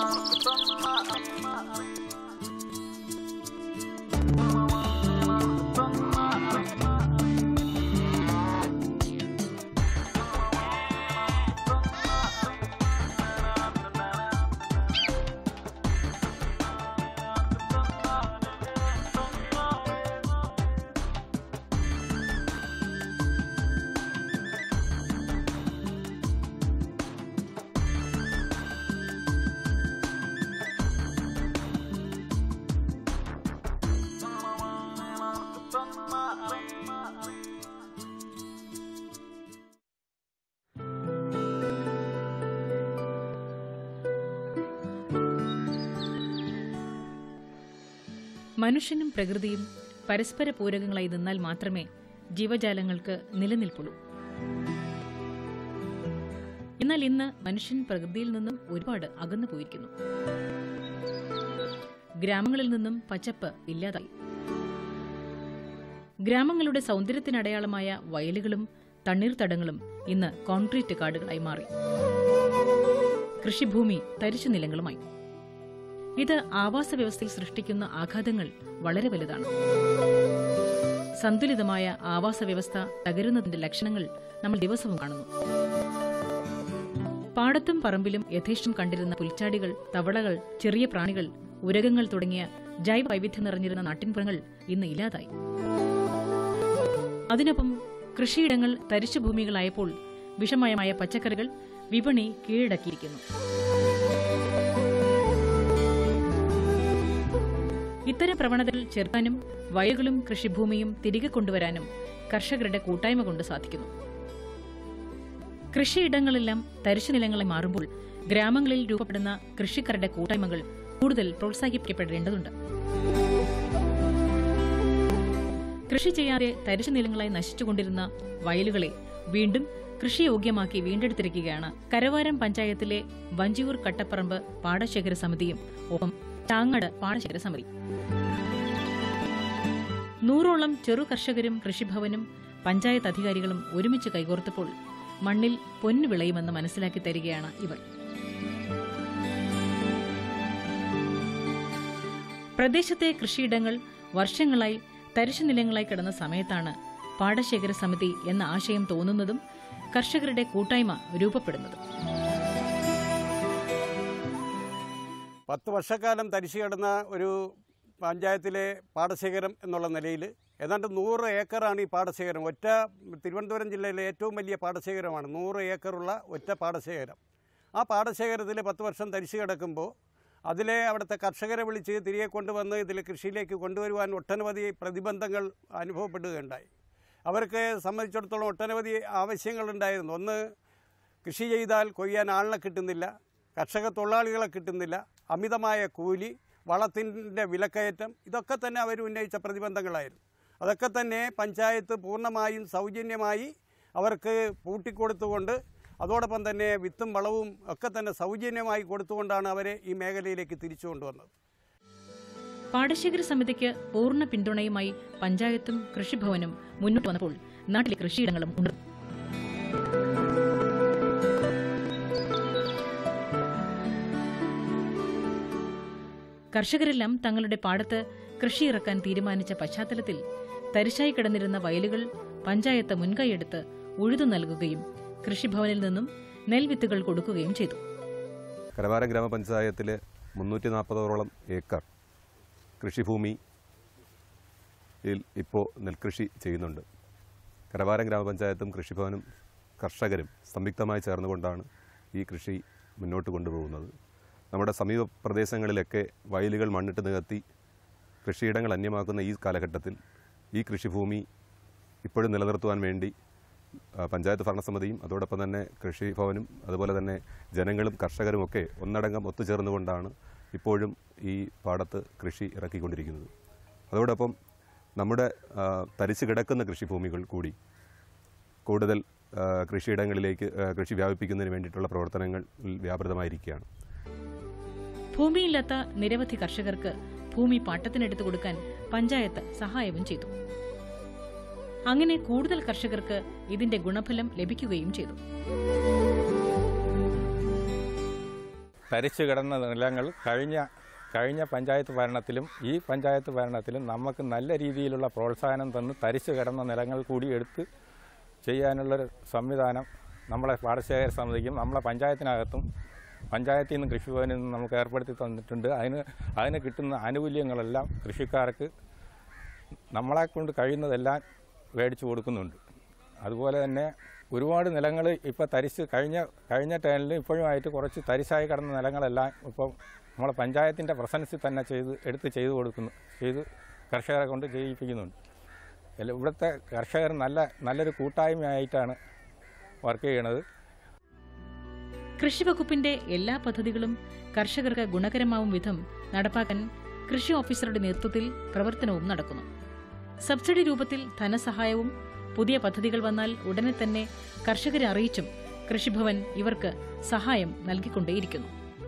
മനുഷ്യനും പ്രകൃതിയും പരസ്പര പൂരകങ്ങളായി നിന്നാൽ മാത്രമേ ജീവജാലങ്ങൾക്ക് നിലനിൽപ്പുള്ളൂ എന്നാൽ ഇന്ന് മനുഷ്യൻ പ്രകൃതിയിൽ നിന്നും ഒരുപാട് അകന്നു പോയിരിക്കുന്നു ഗ്രാമങ്ങളിൽ നിന്നും പച്ചപ്പ് ഇല്ലാതായി ഗ്രാമങ്ങളുടെ സൗന്ദര്യത്തിനടയാളമായ വയലുകളും തണ്ണീർത്തടങ്ങളും ഇന്ന് കോൺക്രീറ്റ് കാടുകളായി മാറി കൃഷിഭൂമി തരിശു നിലങ്ങളുമായി ഇത് ആവാസ വ്യവസ്ഥയിൽ സൃഷ്ടിക്കുന്ന ആഘാതങ്ങൾ വളരെ വലുതാണ് സന്തുലിതമായ ആവാസ വ്യവസ്ഥ തകരുന്നതിന്റെ ലക്ഷണങ്ങൾ നമ്മൾ ദിവസവും കാണുന്നു പാടത്തും പറമ്പിലും യഥേഷ്ടം കണ്ടിരുന്ന പുൽച്ചാടികൾ തവളകൾ ചെറിയ പ്രാണികൾ ഉരകങ്ങൾ തുടങ്ങിയ ജൈവ വൈവിധ്യം നിറഞ്ഞിരുന്ന നാട്ടിൻപുറങ്ങൾ ഇന്ന് ഇല്ലാതായി അതിനൊപ്പം കൃഷിയിടങ്ങൾ തരിശുഭൂമികളായപ്പോൾ വിഷമയമായ പച്ചക്കറികൾ വിപണി കീഴടക്കിയിരിക്കുന്നു ഇത്തരം പ്രവണതകൾ ചെറുക്കാനും വയലുകളും കൃഷിഭൂമിയും തിരികെ കൊണ്ടുവരാനും കർഷകരുടെ കൂട്ടായ്മ കൊണ്ട് സാധിക്കുന്നു കൃഷിയിടങ്ങളെല്ലാം തരിശു നിലങ്ങളായി മാറുമ്പോൾ ഗ്രാമങ്ങളിൽ രൂപപ്പെടുന്ന കൃഷിക്കാരുടെ കൂട്ടായ്മകൾ കൂടുതൽ പ്രോത്സാഹിപ്പിക്കപ്പെടേണ്ടതുണ്ട് കൃഷി ചെയ്യാതെ തരിശു നിലങ്ങളായി നശിച്ചുകൊണ്ടിരുന്ന വയലുകളെ വീണ്ടും കൃഷിയോഗ്യമാക്കി വീണ്ടെടുത്തിരിക്കുകയാണ് കരവാരം പഞ്ചായത്തിലെ വഞ്ചിയൂർ കട്ടപ്പറമ്പ് പാടശേഖര സമിതിയും ഒപ്പം ചാങ്ങാട് പാടശേഖര സമിതി നൂറോളം ചെറു കർഷകരും കൃഷിഭവനും പഞ്ചായത്ത് അധികാരികളും ഒരുമിച്ച് കൈകോർത്തപ്പോൾ മണ്ണിൽ പൊന്നു വിളയുമെന്ന് മനസ്സിലാക്കി തരികയാണ് ഇവർ പ്രദേശത്തെ കൃഷിയിടങ്ങൾ വർഷങ്ങളായി തരിശു നിലങ്ങളായി കിടന്ന സമയത്താണ് പാടശേഖര സമിതി എന്ന ആശയം തോന്നുന്നതും കർഷകരുടെ കൂട്ടായ്മ രൂപപ്പെടുന്നതും പത്ത് വർഷക്കാലം തരിശു കിടന്ന ഒരു പഞ്ചായത്തിലെ പാടശേഖരം എന്നുള്ള നിലയിൽ ഏതാണ്ട് നൂറ് ഏക്കറാണ് ഈ പാടശേഖരം ഒറ്റ തിരുവനന്തപുരം ജില്ലയിലെ ഏറ്റവും വലിയ പാടശേഖരമാണ് നൂറ് ഏക്കറുള്ള ഒറ്റ പാടശേഖരം ആ പാടശേഖരത്തിൽ പത്ത് വർഷം തരിശു കിടക്കുമ്പോൾ അതിലെ അവിടുത്തെ കർഷകരെ വിളിച്ച് തിരികെ കൊണ്ടുവന്ന് ഇതിൽ കൃഷിയിലേക്ക് കൊണ്ടുവരുവാൻ ഒട്ടനവധി പ്രതിബന്ധങ്ങൾ അനുഭവപ്പെടുകയുണ്ടായി അവർക്ക് സംബന്ധിച്ചിടത്തോളം ഒട്ടനവധി ആവശ്യങ്ങളുണ്ടായിരുന്നു ഒന്ന് കൃഷി ചെയ്താൽ കൊയ്യാൻ ആളിനെ കിട്ടുന്നില്ല കർഷക തൊഴിലാളികളെ കിട്ടുന്നില്ല അമിതമായ കൂലി വളത്തിൻ്റെ വിലക്കയറ്റം ഇതൊക്കെ തന്നെ അവർ ഉന്നയിച്ച പ്രതിബന്ധങ്ങളായിരുന്നു അതൊക്കെ തന്നെ പഞ്ചായത്ത് പൂർണ്ണമായും സൗജന്യമായി അവർക്ക് പൂട്ടിക്കൊടുത്തുകൊണ്ട് അതോടൊപ്പം തന്നെ വിത്തും വളവും ഒക്കെ തന്നെ സൗജന്യമായി കൊടുത്തുകൊണ്ടാണ് അവരെ ഈ മേഖലയിലേക്ക് തിരിച്ചു കൊണ്ടുവന്നത് പാടശേഖര സമിതിക്ക് പൂർണ്ണ പിന്തുണയുമായി പഞ്ചായത്തും കൃഷിഭവനും മുന്നോട്ട് വന്നപ്പോൾ നാട്ടിലെ കൃഷിയിടങ്ങളും ഉണ്ട് കർഷകരെല്ലാം തങ്ങളുടെ പാടത്ത് കൃഷി ഇറക്കാൻ തീരുമാനിച്ച പശ്ചാത്തലത്തിൽ തരിശായി കിടന്നിരുന്ന വയലുകൾ പഞ്ചായത്ത് മുൻകൈയെടുത്ത് ഉഴുതു നൽകുകയും കൃഷിഭവനിൽ നിന്നും നെൽവിത്തുകൾ കൊടുക്കുകയും ചെയ്തു കരവാരം ഗ്രാമപഞ്ചായത്തിൽ മുന്നൂറ്റി നാൽപ്പതോളം ഏക്കർ കൃഷിഭൂമി ഇപ്പോൾ നെൽകൃഷി ചെയ്യുന്നുണ്ട് കരവാരം ഗ്രാമപഞ്ചായത്തും കൃഷിഭവനും കർഷകരും സംയുക്തമായി ചേർന്നുകൊണ്ടാണ് ഈ കൃഷി മുന്നോട്ട് കൊണ്ടുപോകുന്നത് നമ്മുടെ സമീപ പ്രദേശങ്ങളിലൊക്കെ വയലുകൾ മണ്ണിട്ട് നികത്തി കൃഷിയിടങ്ങൾ അന്യമാക്കുന്ന ഈ കാലഘട്ടത്തിൽ ഈ കൃഷിഭൂമി ഇപ്പോഴും നിലനിർത്തുവാൻ വേണ്ടി ആ, പഞ്ചായത്ത് ഭരണസമിതിയും അതോടൊപ്പം തന്നെ കൃഷിഭവനും അതുപോലെ തന്നെ ജനങ്ങളും കർഷകരുമൊക്കെ ഒന്നടങ്കം ഒത്തുചേർന്നുകൊണ്ടാണ് ഇപ്പോഴും ഈ പാടത്ത് കൃഷി ഇറക്കിക്കൊണ്ടിരിക്കുന്നത് അതോടൊപ്പം നമ്മുടെ ആ, തരിച്ചു കിടക്കുന്ന കൃഷിഭൂമികൾ കൂടി കൂടുതൽ ആ, കൃഷിയിടങ്ങളിലേക്ക് ആ, കൃഷി വ്യാപിപ്പിക്കുന്നതിന് വേണ്ടിയിട്ടുള്ള പ്രവർത്തനങ്ങൾ വ്യാപൃതമായിരിക്കുകയാണ് ഭൂമിയില്ലാത്ത നിരവധി കർഷകർക്ക് ഭൂമി പാട്ടത്തിനെടുത്തു കൊടുക്കാൻ പഞ്ചായത്ത് സഹായവും ചെയ്തു അങ്ങനെ കൂടുതൽ കർഷകർക്ക് ഇതിന്റെ ഗുണഫലം ലഭിക്കുകയും ചെയ്തു തരിച്ചു കിടന്ന നിലങ്ങൾ കഴിഞ്ഞ കഴിഞ്ഞ പഞ്ചായത്ത് ഭരണത്തിലും ഈ പഞ്ചായത്ത് ഭരണത്തിലും നമുക്ക് നല്ല രീതിയിലുള്ള പ്രോത്സാഹനം തന്ന് തരിച്ചു കിടന്ന നിലങ്ങൾ കൂടി എടുത്ത് ചെയ്യാനുള്ളൊരു സംവിധാനം നമ്മളെ പാടശേഖര സമിതിക്കും നമ്മളെ പഞ്ചായത്തിനകത്തും പഞ്ചായത്തിൽ നിന്ന് കൃഷിഭവനിൽ നിന്ന് നമുക്ക് ഏർപ്പെടുത്തി തന്നിട്ടുണ്ട് അതിന് അതിന് കിട്ടുന്ന ആനുകൂല്യങ്ങളെല്ലാം കൃഷിക്കാർക്ക് നമ്മളെ കൊണ്ട് കഴിയുന്നതെല്ലാം മേടിച്ചു കൊടുക്കുന്നുണ്ട് അതുപോലെ തന്നെ ഒരുപാട് നിലങ്ങൾ ഇപ്പോൾ തരിച്ച് കഴിഞ്ഞ കഴിഞ്ഞ ടൈമിൽ ഇപ്പോഴുമായിട്ട് കുറച്ച് തരിശായി കിടന്ന നിലങ്ങളെല്ലാം ഇപ്പോൾ നമ്മളെ പഞ്ചായത്തിൻ്റെ പ്രസൻസിൽ തന്നെ ചെയ്ത് എടുത്ത് ചെയ്തു കൊടുക്കുന്നു ചെയ്ത് കർഷകരെ കൊണ്ട് ചെയ്യിപ്പിക്കുന്നുണ്ട് എല്ല- ഇവിടുത്തെ കർഷകർ നല്ല നല്ലൊരു കൂട്ടായ്മയായിട്ടാണ് വർക്ക് ചെയ്യണത് കൃഷിവകുപ്പിന്റെ എല്ലാ പദ്ധതികളും കർഷകർക്ക് ഗുണകരമാവും വിധം നടപ്പാക്കാൻ കൃഷി ഓഫീസറുടെ നേതൃത്വത്തിൽ പ്രവർത്തനവും നടക്കുന്നു സബ്സിഡി രൂപത്തിൽ ധനസഹായവും പുതിയ പദ്ധതികൾ വന്നാൽ ഉടനെ തന്നെ കർഷകരെ അറിയിച്ചും കൃഷിഭവൻ ഇവർക്ക് സഹായം നൽകിക്കൊണ്ടേയിരിക്കുന്നു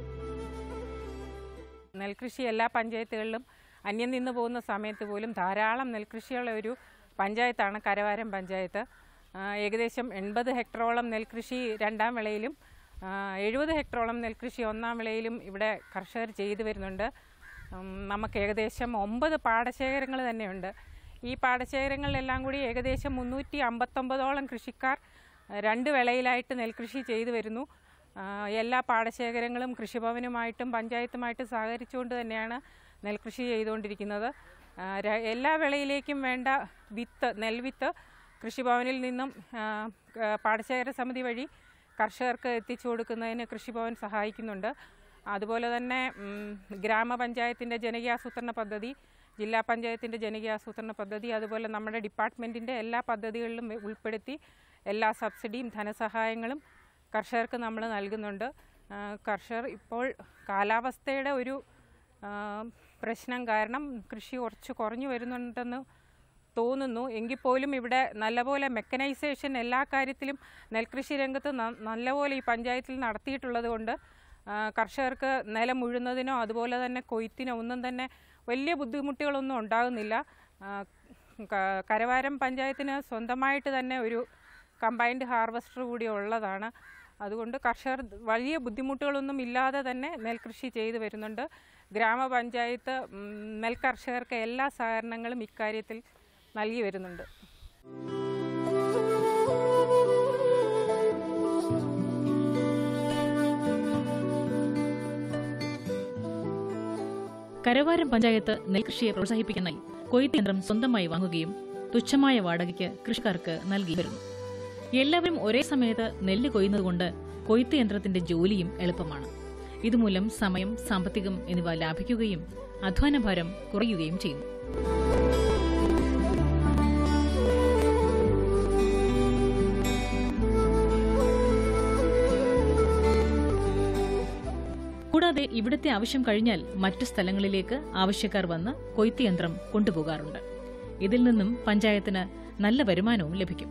നെൽകൃഷി എല്ലാ പഞ്ചായത്തുകളിലും അന്യം നിന്ന് പോകുന്ന സമയത്ത് പോലും ധാരാളം നെൽകൃഷിയുള്ള ഒരു പഞ്ചായത്താണ് കരവാരം പഞ്ചായത്ത് ആ, ഏകദേശം എൺപത് ഹെക്ടറോളം നെൽകൃഷി രണ്ടാം വിളയിലും എഴുപത് ഹെക്ടറോളം നെൽകൃഷി ഒന്നാം വിളയിലും ഇവിടെ കർഷകർ ചെയ്തു വരുന്നുണ്ട് ഉം, നമുക്ക് ഏകദേശം ഒമ്പത് പാടശേഖരങ്ങൾ തന്നെയുണ്ട് ഈ പാടശേഖരങ്ങളിലെല്ലാം കൂടി ഏകദേശം മുന്നൂറ്റി അമ്പത്തൊമ്പതോളം കൃഷിക്കാർ ആ, രണ്ട് വിളയിലായിട്ട് നെൽകൃഷി ചെയ്തു വരുന്നു ആ, എല്ലാ പാടശേഖരങ്ങളും കൃഷിഭവനുമായിട്ടും പഞ്ചായത്തുമായിട്ടും സഹകരിച്ചുകൊണ്ട് തന്നെയാണ് നെൽകൃഷി ചെയ്തുകൊണ്ടിരിക്കുന്നത് ആ, ര- എല്ലാ വിളയിലേക്കും വേണ്ട വിത്ത് നെൽവിത്ത് കൃഷിഭവനിൽ നിന്നും ആ, ക- പാടശേഖര സമിതി വഴി കർഷകർക്ക് എത്തിച്ചു കൊടുക്കുന്നതിന് കൃഷിഭവൻ സഹായിക്കുന്നുണ്ട് അതുപോലെ തന്നെ ഉം, ഗ്രാമപഞ്ചായത്തിൻ്റെ ജനകീയാസൂത്രണ പദ്ധതി ജില്ലാ പഞ്ചായത്തിൻ്റെ ജനകീയാസൂത്രണ പദ്ധതി അതുപോലെ നമ്മുടെ ഡിപ്പാർട്ട്മെൻറ്റിൻ്റെ എല്ലാ പദ്ധതികളിലും ഉൾപ്പെടുത്തി എല്ലാ സബ്സിഡിയും ധനസഹായങ്ങളും കർഷകർക്ക് നമ്മൾ നൽകുന്നുണ്ട് ആ, കർഷകർ ഇപ്പോൾ കാലാവസ്ഥയുടെ ഒരു ആ, പ്രശ്നം കാരണം കൃഷി കുറച്ച് കുറഞ്ഞു വരുന്നുണ്ടെന്ന് തോന്നുന്നു എങ്കിൽ പോലും ഇവിടെ നല്ലപോലെ മെക്കനൈസേഷൻ എല്ലാ കാര്യത്തിലും നെൽകൃഷി രംഗത്ത് ന- നല്ലപോലെ ഈ പഞ്ചായത്തിൽ നടത്തിയിട്ടുള്ളത് കൊണ്ട് ആ, കർഷകർക്ക് നിലം ഉഴുന്നതിനോ അതുപോലെ തന്നെ കൊയ്ത്തിനോ ഒന്നും തന്നെ വലിയ ബുദ്ധിമുട്ടുകളൊന്നും ഉണ്ടാകുന്നില്ല ആ, ക- കരവാരം പഞ്ചായത്തിന് സ്വന്തമായിട്ട് തന്നെ ഒരു കമ്പൈൻഡ് ഹാർവസ്റ്റർ കൂടി ഉള്ളതാണ് അതുകൊണ്ട് കർഷകർ വലിയ ബുദ്ധിമുട്ടുകളൊന്നും ഇല്ലാതെ തന്നെ നെൽകൃഷി ചെയ്തു വരുന്നുണ്ട് ഗ്രാമപഞ്ചായത്ത് ഉം, നെൽകർഷകർക്ക് എല്ലാ സഹകരണങ്ങളും ഇക്കാര്യത്തിൽ നൽകി വരുന്നുണ്ട് കരവാരം പഞ്ചായത്ത് നെൽകൃഷിയെ പ്രോത്സാഹിപ്പിക്കാനായി കൊയ്ത്ത് യന്ത്രം സ്വന്തമായി വാങ്ങുകയും തുച്ഛമായ വാടകയ്ക്ക് കൃഷിക്കാർക്ക് നൽകി വരുന്നു എല്ലാവരും ഒരേ സമയത്ത് നെല്ല് കൊയ്യുന്നതുകൊണ്ട് കൊയ്ത്ത് യന്ത്രത്തിന്റെ ജോലിയും എളുപ്പമാണ് ഇതുമൂലം സമയം സാമ്പത്തികം എന്നിവ ലാഭിക്കുകയും അധ്വാനഭാരം കുറയുകയും ചെയ്യുന്നു കൂടാതെ ഇവിടുത്തെ ആവശ്യം കഴിഞ്ഞാൽ മറ്റു സ്ഥലങ്ങളിലേക്ക് ആവശ്യക്കാർ വന്ന് കൊയ്ത്ത് യന്ത്രം കൊണ്ടുപോകാറുണ്ട് ഇതിൽ നിന്നും പഞ്ചായത്തിന് നല്ല വരുമാനവും ലഭിക്കും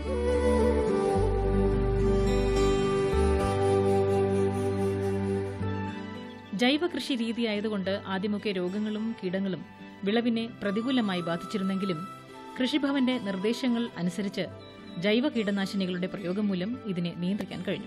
ജൈവ കൃഷി രീതിയായതുകൊണ്ട് ആദ്യമൊക്കെ രോഗങ്ങളും കീടങ്ങളും വിളവിനെ പ്രതികൂലമായി ബാധിച്ചിരുന്നെങ്കിലും കൃഷിഭവന്റെ നിർദ്ദേശങ്ങൾ അനുസരിച്ച് ജൈവ കീടനാശിനികളുടെ പ്രയോഗം മൂലം ഇതിനെ നിയന്ത്രിക്കാൻ കഴിഞ്ഞു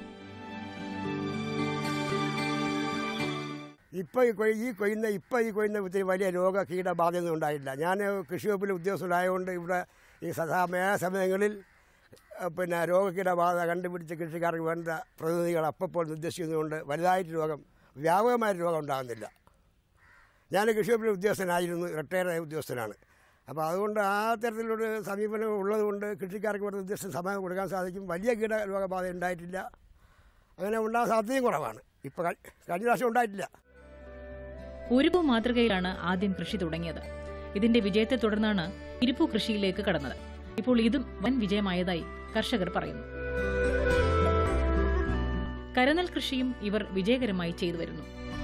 ഇപ്പോൾ ഈ കൊയ് ഈ കൊയ്യുന്ന ഇപ്പോൾ ഈ കൊയ്യുന്ന ഒത്തിരി വലിയ രോഗ കീടബാധയൊന്നും ഉണ്ടായിട്ടില്ല ഞാൻ കൃഷി വകുപ്പിലെ ഉദ്യോഗസ്ഥനായതുകൊണ്ട് ഇവിടെ ഈ സദാ മേഖലാ സമയങ്ങളിൽ അഹ് പിന്നെ രോഗകീടബാധ കണ്ടുപിടിച്ച് കൃഷിക്കാർക്ക് വേണ്ട പ്രതിനിധികൾ അപ്പോൾ നിർദ്ദേശിക്കുന്നതുകൊണ്ട് വലുതായിട്ട് രോഗം വ്യാപകമായ രോഗം ഉണ്ടാകുന്നില്ല ഞാൻ കൃഷി വകുപ്പിലെ ഉദ്യോഗസ്ഥനായിരുന്നു റിട്ടയർ ആയ ഉദ്യോഗസ്ഥനാണ് അപ്പോൾ അതുകൊണ്ട് ആ തരത്തിലൊരു സമീപനം ഉള്ളതുകൊണ്ട് കൃഷിക്കാർക്ക് വേണ്ട നിർദ്ദേശം സമയം കൊടുക്കാൻ സാധിക്കും വലിയ കീട രോഗബാധ ഉണ്ടായിട്ടില്ല അങ്ങനെ ഉണ്ടാകാൻ സാധ്യതയും കുറവാണ് ഇപ്പോൾ കഴിഞ്ഞ പ്രാവശ്യം ഉണ്ടായിട്ടില്ല ഉരുപു മാതൃകയിലാണ് ആദ്യം കൃഷി തുടങ്ങിയത് ഇതിന്റെ വിജയത്തെ തുടർന്നാണ് ഇരിപ്പു കൃഷിയിലേക്ക് കടന്നത് ഇപ്പോൾ ഇതും വൻ വിജയമായതായി കർഷകർ പറയുന്നു കരനെൽ കൃഷിയും ഇവർ വിജയകരമായി ചെയ്തു വരുന്നു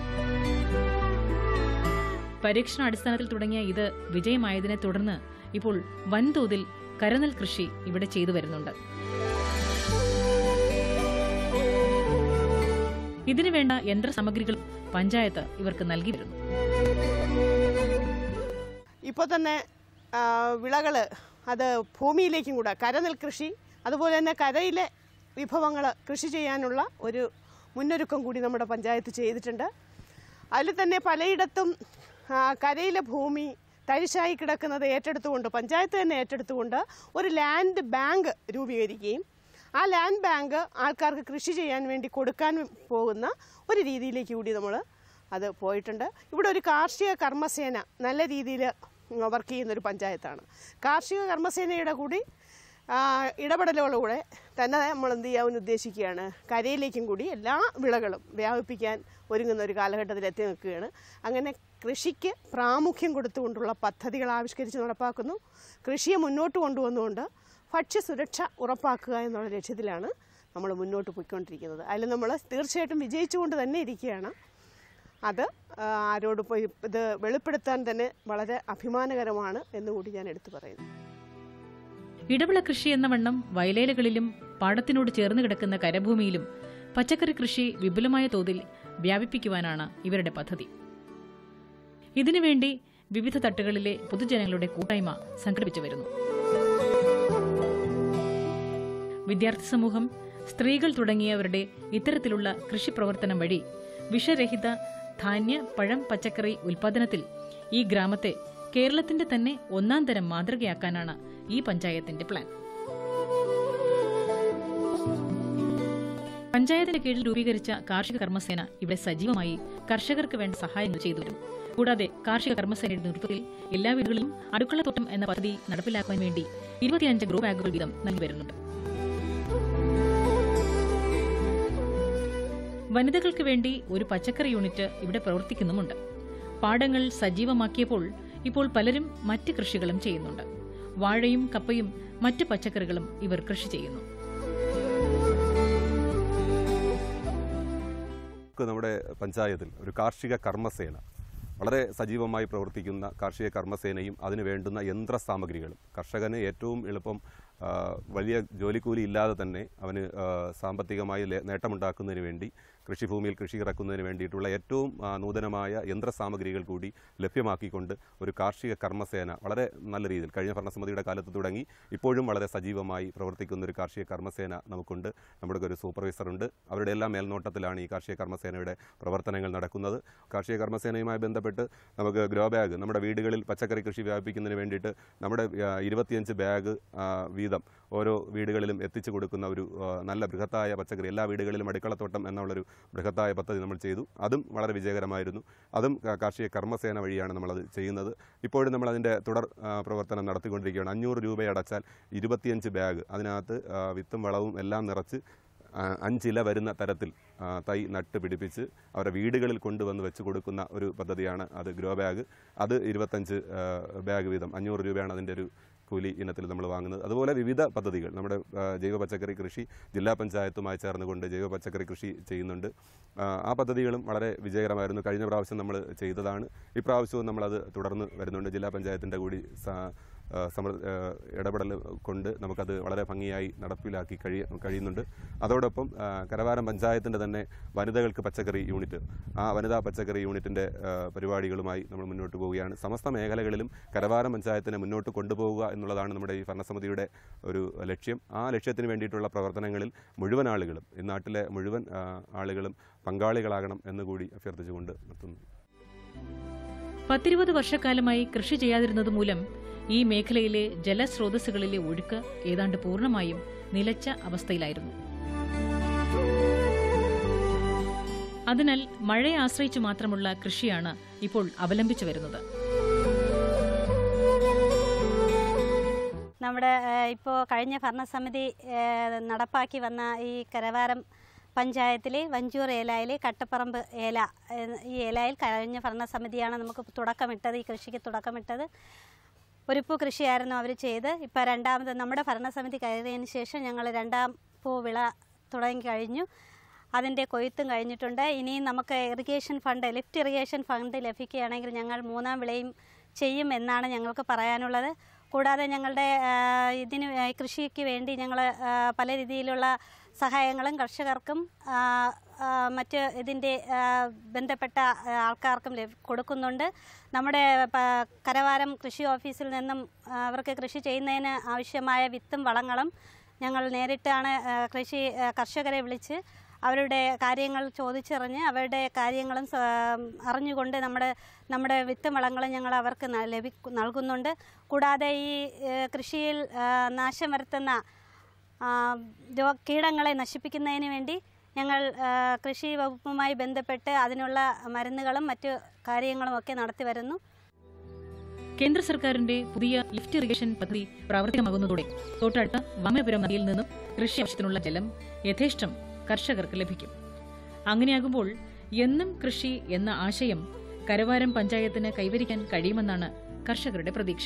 പരീക്ഷണാടിസ്ഥാനത്തിൽ തുടങ്ങിയ ഇത് വിജയമായതിനെ തുടർന്ന് ഇപ്പോൾ വൻതോതിൽ കരനെൽ കൃഷി ഇവിടെ ചെയ്തു വരുന്നുണ്ട് ഇതിനു വേണ്ട യന്ത്രസാമഗ്രികൾ പഞ്ചായത്ത് ഇവർക്ക് നൽകി വരുന്നു ഇപ്പോൾ തന്നെ വിളകൾ അത് ഭൂമിയിലേക്കും കൂടെ കരനെൽ കൃഷി അതുപോലെ തന്നെ കരയിലെ വിഭവങ്ങൾ കൃഷി ചെയ്യാനുള്ള ഒരു മുന്നൊരുക്കം കൂടി നമ്മുടെ പഞ്ചായത്ത് ചെയ്തിട്ടുണ്ട് അതിൽ തന്നെ പലയിടത്തും ആ, കരയിലെ ഭൂമി തരിശായി കിടക്കുന്നത് ഏറ്റെടുത്തുകൊണ്ട് പഞ്ചായത്ത് തന്നെ ഏറ്റെടുത്തുകൊണ്ട് ഒരു ലാൻഡ് ബാങ്ക് രൂപീകരിക്കുകയും ആ ലാൻഡ് ബാങ്ക് ആൾക്കാർക്ക് കൃഷി ചെയ്യാൻ വേണ്ടി കൊടുക്കാൻ പോകുന്ന ഒരു രീതിയിലേക്ക് കൂടി നമ്മൾ അത് പോയിട്ടുണ്ട് ഇവിടെ ഒരു കാർഷിക കർമ്മസേന നല്ല രീതിയിൽ വർക്ക് ചെയ്യുന്ന ഒരു പഞ്ചായത്താണ് കാർഷിക കർമ്മസേനയുടെ കൂടി ആ, ഇടപെടലുകളൂടെ തന്നെ നമ്മൾ എന്ത് ചെയ്യാൻ ഉദ്ദേശിക്കുകയാണ് കരയിലേക്കും കൂടി എല്ലാ വിളകളും വ്യാപിപ്പിക്കാൻ ഒരുങ്ങുന്ന ഒരു കാലഘട്ടത്തിൽ എത്തി നിൽക്കുകയാണ് അങ്ങനെ കൃഷിക്ക് പ്രാമുഖ്യം കൊടുത്തുകൊണ്ടുള്ള പദ്ധതികൾ ആവിഷ്കരിച്ച് നടപ്പാക്കുന്നു കൃഷിയെ മുന്നോട്ട് കൊണ്ടുവന്നുകൊണ്ട് ഭക്ഷ്യസുരക്ഷ ഉറപ്പാക്കുക എന്നുള്ള ലക്ഷ്യത്തിലാണ് നമ്മൾ മുന്നോട്ട് പോയിക്കൊണ്ടിരിക്കുന്നത് അതിൽ നമ്മൾ തീർച്ചയായിട്ടും വിജയിച്ചുകൊണ്ട് തന്നെ ഇരിക്കുകയാണ് അത് ആ, ആരോട് പോയി ഇത് വെളിപ്പെടുത്താൻ തന്നെ വളരെ അഭിമാനകരമാണ് എന്നുകൂടി ഞാൻ എടുത്തു പറയുന്നു ഇടവിള കൃഷി എന്ന വണ്ണം വയലേലകളിലും പാടത്തിനോട് ചേർന്ന് കിടക്കുന്ന കരഭൂമിയിലും പച്ചക്കറി കൃഷി വിപുലമായ തോതിൽ വ്യാപിപ്പിക്കുവാനാണ് ഇവരുടെ പദ്ധതി ഇതിനുവേണ്ടി വിവിധ തട്ടുകളിലെ പൊതുജനങ്ങളുടെ കൂട്ടായ്മ സംഘടിപ്പിച്ചു വരുന്നു വിദ്യാർത്ഥി സമൂഹം സ്ത്രീകൾ തുടങ്ങിയവരുടെ ഇത്തരത്തിലുള്ള കൃഷി പ്രവർത്തനം വഴി വിഷരഹിത ധാന്യ പഴം പച്ചക്കറി ഉൽപാദനത്തിൽ ഈ ഗ്രാമത്തെ കേരളത്തിന്റെ തന്നെ ഒന്നാം തരം മാതൃകയാക്കാനാണ് ഈ പഞ്ചായത്തിന്റെ പ്ലാൻ പഞ്ചായത്തിന്റെ കീഴിൽ രൂപീകരിച്ച കാർഷിക കർമ്മസേന ഇവിടെ സജീവമായി കർഷകർക്ക് വേണ്ട സഹായങ്ങൾ ചെയ്തു വരും കൂടാതെ കാർഷിക കർമ്മസേനയുടെ നേതൃത്വത്തിൽ എല്ലാ വീടുകളിലും അടുക്കളത്തോട്ടം എന്ന പദ്ധതി നടപ്പിലാക്കാൻ വേണ്ടി ഇരുപത്തിയഞ്ച് ഗ്രോ ബാഗുകൾ വീതം നൽകി വരുന്നുണ്ട് വനിതകൾക്ക് വേണ്ടി ഒരു പച്ചക്കറി യൂണിറ്റ് ഇവിടെ പ്രവർത്തിക്കുന്നുമുണ്ട് പാടങ്ങൾ സജീവമാക്കിയപ്പോൾ ഇപ്പോൾ പലരും മറ്റ് കൃഷികളും ചെയ്യുന്നുണ്ട് വാഴയും കപ്പയും മറ്റ് പച്ചക്കറികളും ഇവർ കൃഷി ചെയ്യുന്നു നമുക്ക് നമ്മുടെ പഞ്ചായത്തിൽ ഒരു കാർഷിക കർമ്മസേന വളരെ സജീവമായി പ്രവർത്തിക്കുന്ന കാർഷിക കർമ്മസേനയും അതിന് വേണ്ടുന്ന യന്ത്ര സാമഗ്രികളും കർഷകന് ഏറ്റവും എളുപ്പം ആ, വലിയ ജോലിക്കൂലി ഇല്ലാതെ തന്നെ അവന് ആ, സാമ്പത്തികമായി ലേ- നേട്ടമുണ്ടാക്കുന്നതിന് വേണ്ടി കൃഷിഭൂമിയിൽ കൃഷി ഇറക്കുന്നതിന് വേണ്ടിയിട്ടുള്ള ഏറ്റവും ആ, നൂതനമായ യന്ത്ര സാമഗ്രികൾ കൂടി ലഭ്യമാക്കിക്കൊണ്ട് ഒരു കാർഷിക കർമ്മസേന വളരെ നല്ല രീതിയിൽ കഴിഞ്ഞ ഭരണസമിതിയുടെ കാലത്ത് തുടങ്ങി ഇപ്പോഴും വളരെ സജീവമായി പ്രവർത്തിക്കുന്ന ഒരു കാർഷിക കർമ്മസേന നമുക്കുണ്ട് നമ്മുടെ ഒരു സൂപ്പർവൈസറുണ്ട് അവരുടെ എല്ലാം മേൽനോട്ടത്തിലാണ് ഈ കാർഷിക കർമ്മസേനയുടെ പ്രവർത്തനങ്ങൾ നടക്കുന്നത് കാർഷിക കർമ്മസേനയുമായി ബന്ധപ്പെട്ട് നമുക്ക് ഗ്രോ ബാഗ് നമ്മുടെ വീടുകളിൽ പച്ചക്കറി കൃഷി വ്യാപിപ്പിക്കുന്നതിന് വേണ്ടിയിട്ട് നമ്മുടെ ആ, ഇരുപത്തിയഞ്ച് ബാഗ് ആ, വീതം ഓരോ വീടുകളിലും എത്തിച്ചു കൊടുക്കുന്ന ഒരു ആ, നല്ല ബൃഹത്തായ പച്ചക്കറി എല്ലാ വീടുകളിലും അടുക്കളത്തോട്ടം എന്നുള്ളൊരു ബൃഹത്തായ പദ്ധതി നമ്മൾ ചെയ്തു അതും വളരെ വിജയകരമായിരുന്നു അതും കാ- കാർഷിക കർമ്മസേന വഴിയാണ് നമ്മളത് ചെയ്യുന്നത് ഇപ്പോഴും നമ്മൾ അതിൻ്റെ തുടർ ആ, പ്രവർത്തനം നടത്തിക്കൊണ്ടിരിക്കുകയാണ് അഞ്ഞൂറ് രൂപ അടച്ചാൽ ഇരുപത്തിയഞ്ച് ബാഗ് അതിനകത്ത് ആ, വിത്തും വളവും എല്ലാം നിറച്ച് ആ, അഞ്ചില വരുന്ന തരത്തിൽ ആ, തൈ നട്ട് പിടിപ്പിച്ച് അവരുടെ വീടുകളിൽ കൊണ്ടുവന്ന് വെച്ച് കൊടുക്കുന്ന ഒരു പദ്ധതിയാണ് അത് ഗ്രോ ബാഗ് അത് ഇരുപത്തഞ്ച് ആ, ബാഗ് വീതം അഞ്ഞൂറ് രൂപയാണ് അതിൻ്റെ ഒരു കൂലി ഇനത്തിൽ നമ്മൾ വാങ്ങുന്നത് അതുപോലെ വിവിധ പദ്ധതികൾ നമ്മുടെ ആ, ജൈവ പച്ചക്കറി കൃഷി ജില്ലാ പഞ്ചായത്തുമായി ചേർന്നുകൊണ്ട് ജൈവ പച്ചക്കറി കൃഷി ചെയ്യുന്നുണ്ട് ആ, ആ പദ്ധതികളും വളരെ വിജയകരമായിരുന്നു കഴിഞ്ഞ പ്രാവശ്യം നമ്മൾ ചെയ്തതാണ് ഇപ്രാവശ്യവും നമ്മളത് തുടർന്ന് വരുന്നുണ്ട് ജില്ലാ പഞ്ചായത്തിൻ്റെ കൂടി സ- ആ, സമർ ആ, ഇടപെടൽ കൊണ്ട് നമുക്കത് വളരെ ഭംഗിയായി നടപ്പിലാക്കി കഴിയ കഴിയുന്നുണ്ട് അതോടൊപ്പം ആ, കരവാരം പഞ്ചായത്തിൻ്റെ തന്നെ വനിതകൾക്ക് പച്ചക്കറി യൂണിറ്റ് ആ വനിതാ പച്ചക്കറി യൂണിറ്റിൻ്റെ പരിപാടികളുമായി നമ്മൾ മുന്നോട്ട് പോവുകയാണ് സമസ്ത മേഖലകളിലും കരവാരം പഞ്ചായത്തിനെ മുന്നോട്ട് കൊണ്ടുപോവുക എന്നുള്ളതാണ് നമ്മുടെ ഈ ഭരണസമിതിയുടെ ഒരു ലക്ഷ്യം ആ ലക്ഷ്യത്തിന് വേണ്ടിയിട്ടുള്ള പ്രവർത്തനങ്ങളിൽ മുഴുവൻ ആളുകളും ഈ നാട്ടിലെ മുഴുവൻ ആ, ആളുകളും പങ്കാളികളാകണം എന്നുകൂടി അഭ്യർത്ഥിച്ചുകൊണ്ട് നിർത്തുന്നു പത്തിരുപത് വർഷക്കാലമായി കൃഷി ചെയ്യാതിരുന്നത് മൂലം ഈ മേഖലയിലെ ജലസ്രോതസ്സുകളിലെ ഒഴുക്ക് ഏതാണ്ട് പൂർണ്ണമായും നിലച്ച അവസ്ഥയിലായിരുന്നു അതിനാൽ മഴയെ ആശ്രയിച്ചു മാത്രമുള്ള കൃഷിയാണ് ഇപ്പോൾ അവലംബിച്ചു വരുന്നത് നമ്മുടെ ഇപ്പോൾ കഴിഞ്ഞ ഭരണസമിതി ഏഹ്, നടപ്പാക്കി വന്ന ഈ കരവാരം പഞ്ചായത്തിലെ വഞ്ചൂർ ഏലായിലെ കട്ടപ്പറമ്പ് ഏല ഏഹ്, ഈ ഏലായിൽ കഴിഞ്ഞ ഭരണസമിതിയാണ് നമുക്ക് തുടക്കമിട്ടത് ഈ കൃഷിക്ക് തുടക്കമിട്ടത് ഒരുപ്പൂ കൃഷിയായിരുന്നു അവർ ചെയ്ത് ഇപ്പോൾ രണ്ടാമത് നമ്മുടെ ഭരണസമിതി കയറിയതിന് ശേഷം ഞങ്ങൾ രണ്ടാം പൂ വിള തുടങ്ങി കഴിഞ്ഞു അതിൻ്റെ കൊയ്ത്തും കഴിഞ്ഞിട്ടുണ്ട് ഇനിയും നമുക്ക് irrigation fund lift irrigation fund ലഭിക്കുകയാണെങ്കിൽ ഞങ്ങൾ മൂന്നാം വിളയും ചെയ്യും എന്നാണ് ഞങ്ങൾക്ക് പറയാനുള്ളത് കൂടാതെ ഞങ്ങളുടെ ആ, ഇതിന് വേ- കൃഷിക്ക് വേണ്ടി ഞങ്ങൾ പല രീതിയിലുള്ള സഹായങ്ങളും കർഷകർക്കും ആ, ആ, മറ്റ് ഇതിൻ്റെ ആ, ബന്ധപ്പെട്ട ആ, ആൾക്കാർക്കും ലഭ്- കൊടുക്കുന്നുണ്ട് നമ്മുടെ പ- കരവാരം കൃഷി ഓഫീസിൽ നിന്നും ആ, അവർക്ക് കൃഷി ചെയ്യുന്നതിന് ആവശ്യമായ വിത്തും വളങ്ങളും ഞങ്ങൾ നേരിട്ടാണ് ആ, കൃഷി ആ, കർഷകരെ വിളിച്ച് അവരുടെ കാര്യങ്ങൾ ചോദിച്ചറിഞ്ഞ് അവരുടെ കാര്യങ്ങളും സ- അറിഞ്ഞുകൊണ്ട് നമ്മുടെ നമ്മുടെ വിത്ത് വളങ്ങളും ഞങ്ങൾ അവർക്ക് ന- ലഭി നൽകുന്നുണ്ട് കൂടാതെ ഈ ഏഹ്, കൃഷിയിൽ ആ, നാശം വരുത്തുന്ന ആ, രോ- കീടങ്ങളെ നശിപ്പിക്കുന്നതിന് വേണ്ടി ഞങ്ങൾ ആ, കൃഷി വകുപ്പുമായി ബന്ധപ്പെട്ട് അതിനുള്ള മരുന്നുകളും മറ്റു കാര്യങ്ങളും ഒക്കെ നടത്തി വരുന്നു കേന്ദ്ര സർക്കാരിന്റെ പുതിയ ലിഫ്റ്റ് ഇറിഗേഷൻ പദ്ധതി പ്രാവർത്തികമാകുന്നതോടെ തൊട്ടടുത്ത വാമപുരം നദിയിൽ നിന്നും കൃഷി ആവശ്യത്തിനുള്ള ജലം യഥേഷ്ടം കർഷകർക്ക് ലഭിക്കും അങ്ങനെയാകുമ്പോൾ എന്നും കൃഷി എന്ന ആശയം കരവാരം പഞ്ചായത്തിന് കൈവരിക്കാൻ കഴിയുമെന്നാണ് കർഷകരുടെ പ്രതീക്ഷ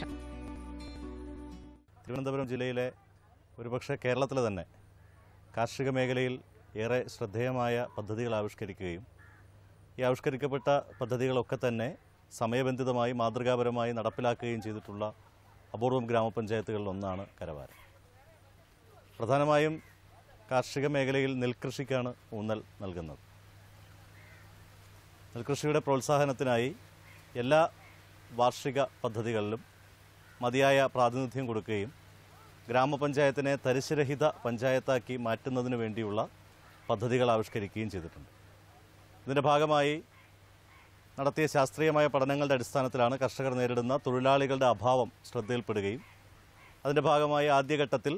തിരുവനന്തപുരം ജില്ലയിലെ ഒരുപക്ഷെ കേരളത്തിലെ തന്നെ കാർഷിക മേഖലയിൽ ഏറെ ശ്രദ്ധേയമായ പദ്ധതികൾ ആവിഷ്കരിക്കുകയും ഈ ആവിഷ്കരിക്കപ്പെട്ട പദ്ധതികളൊക്കെ തന്നെ സമയബന്ധിതമായി മാതൃകാപരമായി നടപ്പിലാക്കുകയും ചെയ്തിട്ടുള്ള അപൂർവം ഗ്രാമപഞ്ചായത്തുകളിൽ ഒന്നാണ് കരവാരം പ്രധാനമായും കാർഷിക മേഖലയിൽ നെൽകൃഷിക്കാണ് ഊന്നൽ നൽകുന്നത് നെൽകൃഷിയുടെ പ്രോത്സാഹനത്തിനായി എല്ലാ വാർഷിക പദ്ധതികളിലും മതിയായ പ്രാതിനിധ്യം കൊടുക്കുകയും ഗ്രാമപഞ്ചായത്തിനെ തരിശുരഹിത പഞ്ചായത്താക്കി മാറ്റുന്നതിന് വേണ്ടിയുള്ള പദ്ധതികൾ ആവിഷ്കരിക്കുകയും ചെയ്തിട്ടുണ്ട് ഇതിൻ്റെ ഭാഗമായി നടത്തിയ ശാസ്ത്രീയമായ പഠനങ്ങളുടെ അടിസ്ഥാനത്തിലാണ് കർഷകർ നേരിടുന്ന തൊഴിലാളികളുടെ അഭാവം ശ്രദ്ധയിൽപ്പെടുകയും അതിൻ്റെ ഭാഗമായി ആദ്യഘട്ടത്തിൽ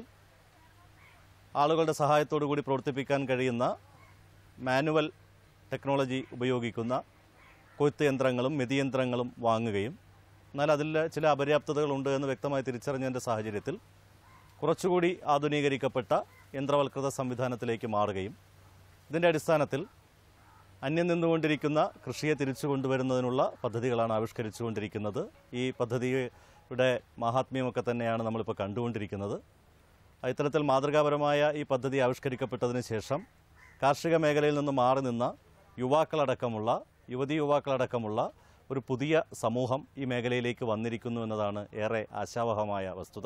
ആളുകളുടെ സഹായത്തോടു കൂടി പ്രവർത്തിപ്പിക്കാൻ കഴിയുന്ന മാനുവൽ ടെക്നോളജി ഉപയോഗിക്കുന്ന കൊയ്ത്ത് യന്ത്രങ്ങളും മെതിയന്ത്രങ്ങളും വാങ്ങുകയും എന്നാൽ അതിൽ ചില അപര്യാപ്തതകളുണ്ട് എന്ന് വ്യക്തമായി തിരിച്ചറിഞ്ഞതിൻ്റെ സാഹചര്യത്തിൽ കുറച്ചുകൂടി ആധുനീകരിക്കപ്പെട്ട യന്ത്രവൽകൃത സംവിധാനത്തിലേക്ക് മാറുകയും ഇതിൻ്റെ അടിസ്ഥാനത്തിൽ അന്യം നിന്നുകൊണ്ടിരിക്കുന്ന കൃഷിയെ തിരിച്ചു കൊണ്ടുവരുന്നതിനുള്ള പദ്ധതികളാണ് ആവിഷ്കരിച്ചുകൊണ്ടിരിക്കുന്നത് ഈ പദ്ധതിയുടെ മഹാത്മ്യമൊക്കെ തന്നെയാണ് നമ്മളിപ്പോൾ കണ്ടുകൊണ്ടിരിക്കുന്നത് ഇത്തരത്തിൽ മാതൃകാപരമായ ഈ പദ്ധതി ആവിഷ്കരിക്കപ്പെട്ടതിന് ശേഷം കാർഷിക മേഖലയിൽ നിന്ന് മാറി നിന്ന യുവാക്കളടക്കമുള്ള യുവതി യുവാക്കളടക്കമുള്ള ഒരു പുതിയ സമൂഹം ഈ മേഖലയിലേക്ക് വന്നിരിക്കുന്നു എന്നതാണ് ഏറെ ആശാവഹമായ വസ്തുത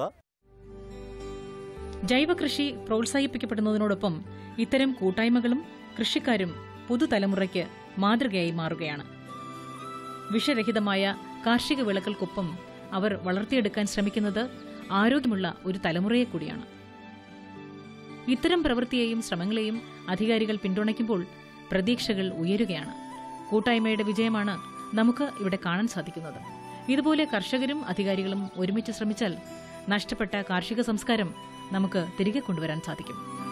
ജൈവ കൃഷി പ്രോത്സാഹിപ്പിക്കപ്പെടുന്നതിനോടൊപ്പം ഇത്തരം കൂട്ടായ്മകളും കൃഷിക്കാരും പുതുതലമുറയ്ക്ക് മാതൃകയായി മാറുകയാണ് വിഷരഹിതമായ കാർഷിക വിളകൾക്കൊപ്പം അവർ വളർത്തിയെടുക്കാൻ ശ്രമിക്കുന്നത് ആരോഗ്യമുള്ള ഒരു തലമുറയെ കൂടിയാണ് ഇത്തരം പ്രവൃത്തിയെയും ശ്രമങ്ങളെയും അധികാരികൾ പിന്തുണയ്ക്കുമ്പോൾ പ്രതീക്ഷകൾ ഉയരുകയാണ് കൂട്ടായ്മയുടെ വിജയമാണ് നമുക്ക് ഇവിടെ കാണാൻ സാധിക്കുന്നത് ഇതുപോലെ കർഷകരും അധികാരികളും ഒരുമിച്ച് ശ്രമിച്ചാൽ നഷ്ടപ്പെട്ട കാർഷിക സംസ്കാരം നമുക്ക് തിരികെ കൊണ്ടുവരാൻ സാധിക്കും